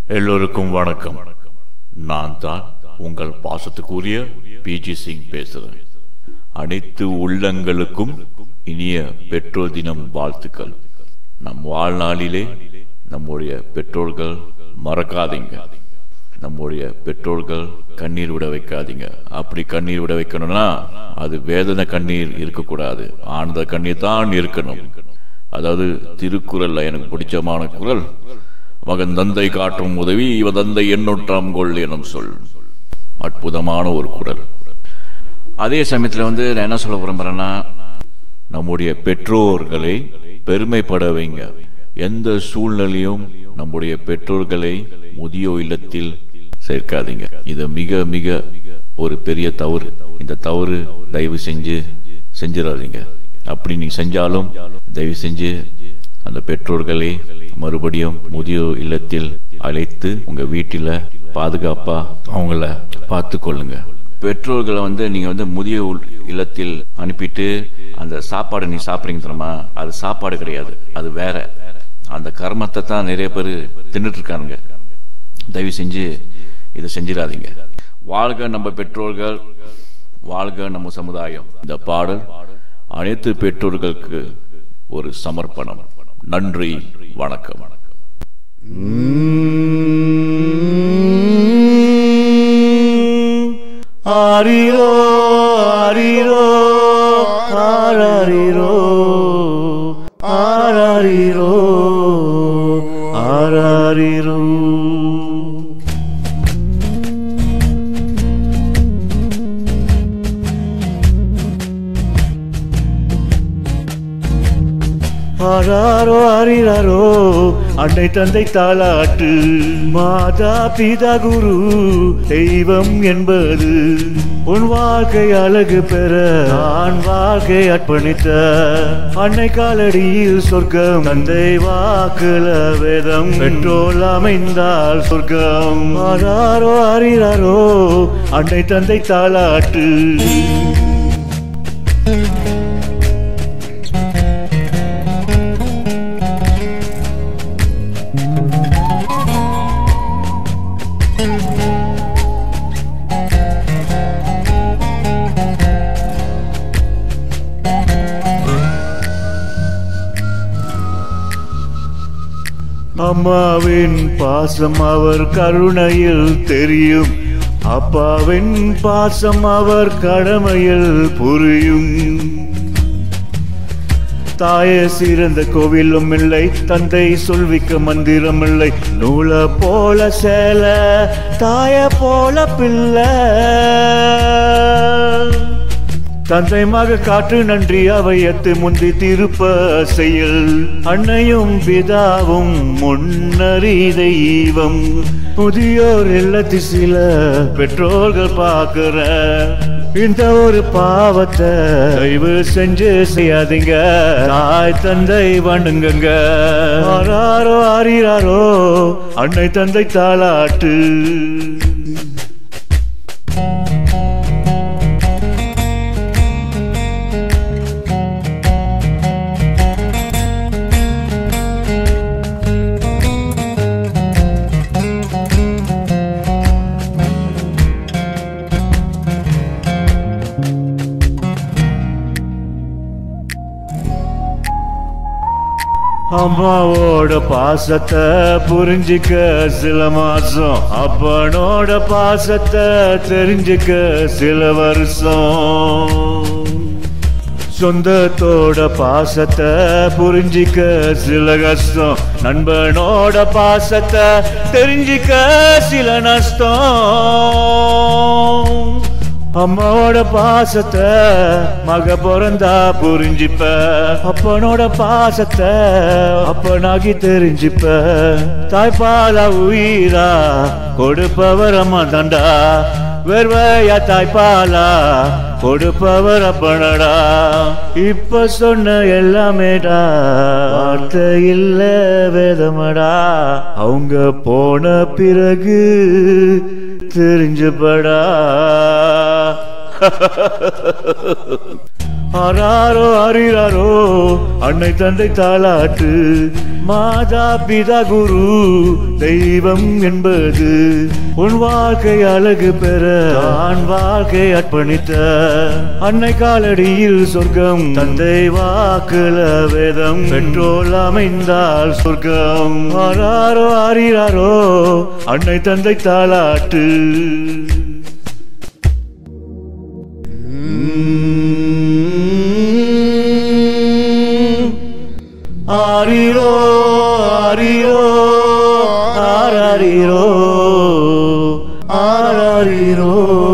எல்லோருக்கும் வணக்கம் நான் தான் உங்கள் பாசத்துக்குரிய பிஜி சிங் பேசுறேன் அனைத்து உள்ளங்களுக்கும் இனிய பெற்றோர் தினம் வாழ்த்துக்கள் நம் வாழ்நாளிலே நம்முடைய பெற்றோர்கள் மறக்காதீங்க நம்முடைய பெற்றோர்கள் கண்ணீர் விட வைக்காதீங்க அப்படி கண்ணீர் விட வைக்கணும்னா அது வேதனை கண்ணீர் இருக்கக்கூடாது ஆனந்த கண்ணீர் தான் இருக்கணும் அதாவது திருக்குறள்ல எனக்கு பிடிச்சமான குரல் மகன் தந்தை காட்டும் உதவி இவ தந்தை எண்ணூற்றாம் கொள் எனும் சொல் அற்புதமான ஒரு குரல் அதே சமயத்தில் வந்து நான் என்ன சொல்ல விரும்புறேன்னா நம்முடைய பெற்றோர்களை பெருமைப்பட வைங்க எந்த சூழ்நிலையும் நம்முடைய பெற்றோர்களை முதியோர் இல்லத்தில் சேர்க்காதீங்க இது மிக மிக ஒரு பெரிய தவறு இந்த தவறு தயவு செஞ்சு செஞ்சிடாதீங்க அப்படி நீங்க செஞ்சாலும் தயவு செஞ்சு அந்த பெற்றோர்களை மறுபடியும் முதியோர் இல்லத்தில் அழைத்து உங்க வீட்டில பாதுகாப்பா அவங்கள பார்த்து கொள்ளுங்க பெற்றோர்களை வந்து நீங்க வந்து முதியோர் இல்லத்தில் அனுப்பிட்டு அந்த சாப்பாடு நீ சாப்பிடுறீங்க தெரியுமா அது சாப்பாடு கிடையாது அது வேற அந்த கர்மத்தை தான் நிறைய பேர் தின்னுட்டு இருக்காங்க தயவு செஞ்சு இதை செஞ்சிடாதீங்க வாழ்க நம்ம பெற்றோர்கள் வாழ்க நம்ம சமுதாயம் இந்த பாடல் அனைத்து பெற்றோர்களுக்கு ஒரு சமர்ப்பணம் நன்றி வணக்கம் ஆரிரோ ஆரிரோ ஆராரிரோ ஆராரிரோ ஆராரிரோ ஆராரோ ஆரிராரோ அன்னை தந்தை தாளாட்டு மாதா பிதா குரு தெய்வம் என்பது உன் வாழ்க்கை அழகு பெற நான் வாழ்க்கை அர்ப்பணித்த அன்னை காலடியில் சொர்க்கம் தந்தை வாக்குல வேதம் பெட்ரோல் அமைந்தால் சொர்க்கம் ஆராரோ ஆரிராரோ அன்னை தந்தை தாளாட்டு அம்மாவின் பாசம் அவர் கருணையில் தெரியும் அப்பாவின் பாசம் அவர் கடமையில் புரியும் தாயே சிறந்த கோவிலும் இல்லை தந்தை சொல்விக்க மந்திரம் இல்லை நூல போல சேல தாய போல பிள்ளை தந்தை மக காற்று நன்றி அவையத்து முந்தி திருப்ப செயல் அன்னையும் பிதாவும் முன்னறி தெய்வம் முதியோர் இல்லத்து சில பெற்றோர்கள் பார்க்கிற இந்த ஒரு பாவத்தை தயவு செஞ்சு செய்யாதீங்க தாய் தந்தை வணங்குங்க ஆராரோ ஆரிராரோ அன்னை தந்தை தாளாட்டு அம்மாவோட பாசத்தை புரிஞ்சுக்க சில மாசம் அப்பனோட பாசத்தை தெரிஞ்சுக்க சில வருஷம் சொந்தத்தோட பாசத்தை புரிஞ்சிக்க சில கஷ்டம் நண்பனோட பாசத்தை தெரிஞ்சிக்க சில நஷ்டம் அம்மாவோட பாசத்தை மக பிறந்தா புரிஞ்சிப்ப அப்பனோட பாசத்தை அப்பனாகி தெரிஞ்சிப்ப தாய்ப்பாலா உயிரா கொடுப்பவர் அம்மா தண்டா வெறுவையா தாய்ப்பாலா கொடுப்பவர் அப்பனடா இப்ப சொன்ன எல்லாமேடா வார்த்தை இல்ல வேதமடா அவங்க போன பிறகு தெரிஞ்சுபடா ஆராரோ அறிறாரோ அன்னை தந்தை தாளாட்டு மாதா பிதா குரு தெய்வம் என்பது உன் வாழ்க்கை அழகு பெற தான் வாழ்க்கை அர்ப்பணித்த அன்னை காலடியில் சொர்க்கம் தந்தை வாக்குல வேதம் பெட்ரோல் அமைந்தால் சொர்க்கம் ஆராரோ அறிறாரோ அன்னை தந்தை தாளாட்டு ஆரிரோ ஆரிரோ ஆராரிரோ ஆராரிரோ